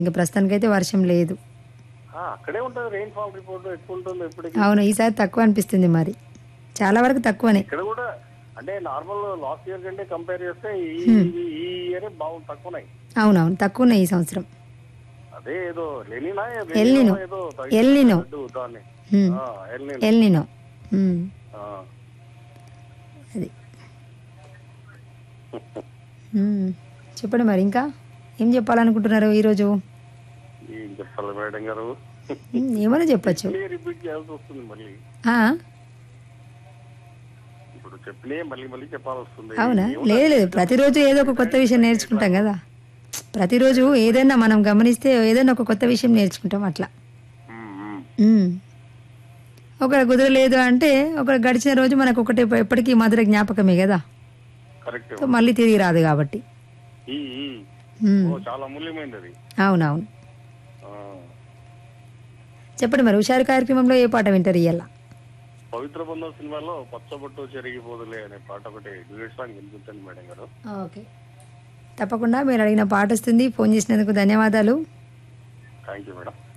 ఇంకా ప్రస్తుతానికైతే వర్షం లేదు ఆ, అక్కడే ఉంటుంది రెయిన్ ఫాల్ రిపోర్ట్ ఎక్కువ ఉంటుంది ఎప్పటికీ అవును ఈసారి తక్కువ అనిపిస్తుంది మరి చాలా వరకు తక్కువనే ఇక్కడ కూడా అంటే నార్మల్ లాస్ట్ ఇయర్ కంటే కంపేర్ చేస్తే ఈ ఈ- ఈ ఇయర్ బాగుంది తక్కువనాయి అవునవును తక్కువ ఉన్నాయి ఈ సంవత్సరం అదే ఏదో లెనినా ఎల్నినో. ఏదో ఎల్నినో. తగ్గినట్టు దాన్ని హ్మ్. ఆ, ఎల్నినో. ఎల్నినో ఉమ్, ఆ. అది ఉమ్, చెప్పండి మరి ఇంకా ఏం చెప్పాలనుకుంటున్నారు ఈరోజు ఏం చెప్పాలి మేడం గారు ఉమ్, ఏమైనా చెప్పచ్చు రిపీట్ చేయాల్సి వస్తుంది మళ్ళీ ఆ, ఇప్పుడు చెప్పినే మళ్ళీ మళ్ళీ చెప్పాల్సి వస్తుంది అవునా ఏముంది? లేదు లేదు ప్రతిరోజు ఏదో ఒక కొత్త విషయం నేర్చుకుంటాం కదా ప్రతిరోజు ఏదైనా మనం గమనిస్తే ఏదైనా ఒక కొత్త విషయం నేర్చుకుంటాం అట్లా ఉమ్, ఉమ్. ఉమ్. ఒకరు కుదరలేదు అంటే ఒక గడిచిన రోజు మనకు ఒకటి ఎప్పటికీ మధుర జ్ఞాపకమే కదా కరెక్ట్ సో మళ్ళీ తిరిగి రాదు కాబట్టి ఈ ఈ. ఉమ్. ఓ చాలా అమూల్యమైనది అది అవునవును ఆ. చెప్పండి మరి హుషారు కార్యక్రమంలో ఏ పాట వింటారు ఇయ్యాల పవిత్ర బంధం సినిమాలో పచ్చబొట్టు చెరిగిపోదులే అనే పాట ఒకటి డ్యూయట్ సాంగ్ వినిపించండి మేడం గారు ఓకే తప్పకుండా మీరు అడిగిన పాట వస్తుంది ఫోన్ చేసినందుకు ధన్యవాదాలు థ్యాంక్ యూ మేడం